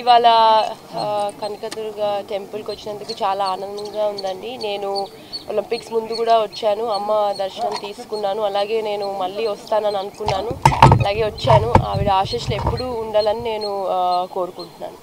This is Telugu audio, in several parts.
ఇవాళ ఆ, కనకదుర్గ టెంపుల్కి వచ్చినందుకు చాలా ఆనందంగా ఉందండి నేను ఒలింపిక్స్ ముందు కూడా వచ్చాను అమ్మ దర్శనం తీసుకున్నాను అలాగే నేను మళ్ళీ వస్తానని అనుకున్నాను అలాగే వచ్చాను ఆవిడ ఆశీస్సులు ఎప్పుడూ ఉండాలని నేను ఆ, కోరుకుంటున్నాను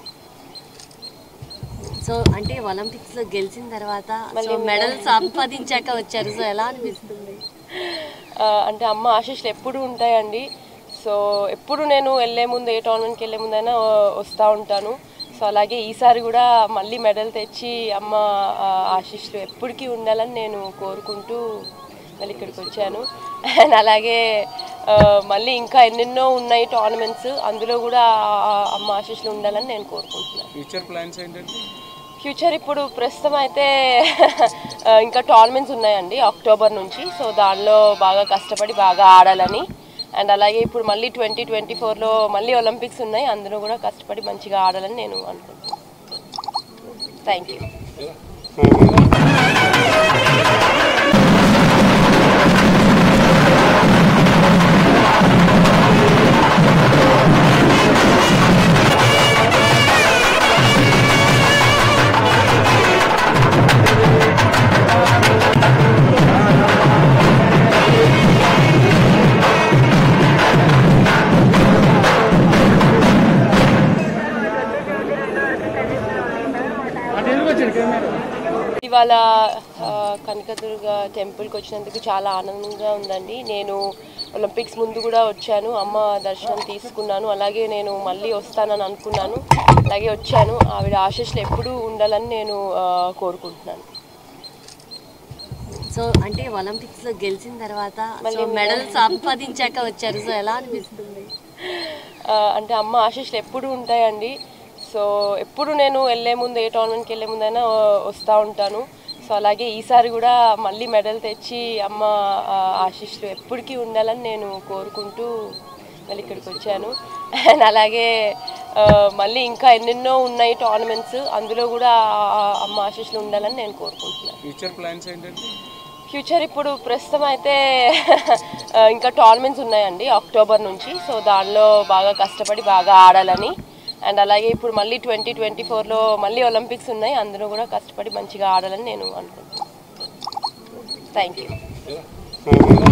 సో అంటే ఒలింపిక్స్ లో గెలిచిన తర్వాత సో మళ్ళీ మెడల్ సంపాదించాక వచ్చారు సో ఎలా అనిపిస్తుంది ఆ, అంటే అమ్మ ఆశీస్సులు ఎప్పుడు ఉంటాయండి సో ఎప్పుడు నేను వెళ్ళే ముందు ఏ టోర్నమెంట్కి వెళ్ళే ముందైనా ఆ, వస్తూ ఉంటాను సో అలాగే ఈసారి కూడా మళ్ళీ మెడల్ తెచ్చి అమ్మ ఆ, ఆశీస్సులు ఎప్పటికీ ఉండాలని నేను కోరుకుంటూ మళ్ళీ ఇక్కడికి వచ్చాను అండ్ అలాగే ఆ, మళ్ళీ ఇంకా ఎన్నెన్నో ఉన్నాయి టోర్నమెంట్స్ అందులో కూడా ఆ అమ్మ ఆశీస్సులు ఉండాలని నేను కోరుకుంటున్నాను ఫ్యూచర్ ప్లాన్స్ ఏంటంటే ఫ్యూచర్ ఇప్పుడు ప్రస్తుతం అయితే ఆ, ఇంకా టోర్నమెంట్స్ ఉన్నాయండి అక్టోబర్ నుంచి సో దానిలో బాగా కష్టపడి బాగా ఆడాలని అండ్ అలాగే ఇప్పుడు మళ్ళీ ట్వంటీ ట్వంటీ ఫోర్లో మళ్ళీ ఒలింపిక్స్ ఉన్నాయి అందులో కూడా కష్టపడి మంచిగా ఆడాలని నేను అనుకుంటున్నాను థ్యాంక్ యూ ఇవాళ ఆ, కనకదుర్గ టెంపుల్కి వచ్చినందుకు చాలా ఆనందంగా ఉందండి నేను ఒలింపిక్స్ ముందు కూడా వచ్చాను అమ్మ దర్శనం తీసుకున్నాను అలాగే నేను మళ్ళీ వస్తానని అనుకున్నాను అలాగే వచ్చాను ఆవిడ ఆశీస్సులు ఎప్పుడూ ఉండాలని నేను ఆ, కోరుకుంటున్నాను సో అంటే ఒలింపిక్స్ లో గెలిచిన తర్వాత సో మళ్ళీ మెడల్ సంపాదించాక వచ్చారు సో ఎలా అనిపిస్తుంది ఆ, అంటే అమ్మ ఆశీస్సులు ఎప్పుడు ఉంటాయండి సో ఎప్పుడు నేను వెళ్ళే ముందు ఏ టోర్నమెంట్కి వెళ్ళే ముందైనా ఆ, వస్తూ ఉంటాను సో అలాగే ఈసారి కూడా మళ్ళీ మెడల్ తెచ్చి అమ్మ ఆ, ఆశీస్సులు ఎప్పటికీ ఉండాలని నేను కోరుకుంటూ మళ్ళీ ఇక్కడికి వచ్చాను అండ్ అలాగే ఆ, మళ్ళీ ఇంకా ఎన్నెన్నో ఉన్నాయి టోర్నమెంట్స్ అందులో కూడా ఆ అమ్మ ఆశీస్సులు ఉండాలని నేను కోరుకుంటున్నాను ఫ్యూచర్ ప్లాన్స్ ఏంటంటే ఫ్యూచర్ ఇప్పుడు ప్రస్తుతం అయితే ఆ, ఇంకా టోర్నమెంట్స్ ఉన్నాయండి అక్టోబర్ నుంచి సో దానిలో బాగా కష్టపడి బాగా ఆడాలని అండ్ అలాగే ఇప్పుడు మళ్ళీ ట్వంటీ ట్వంటీ ఫోర్లో మళ్ళీ ఒలింపిక్స్ ఉన్నాయి అందులో కూడా కష్టపడి మంచిగా ఆడాలని నేను అనుకుంటున్నాను థ్యాంక్ యూ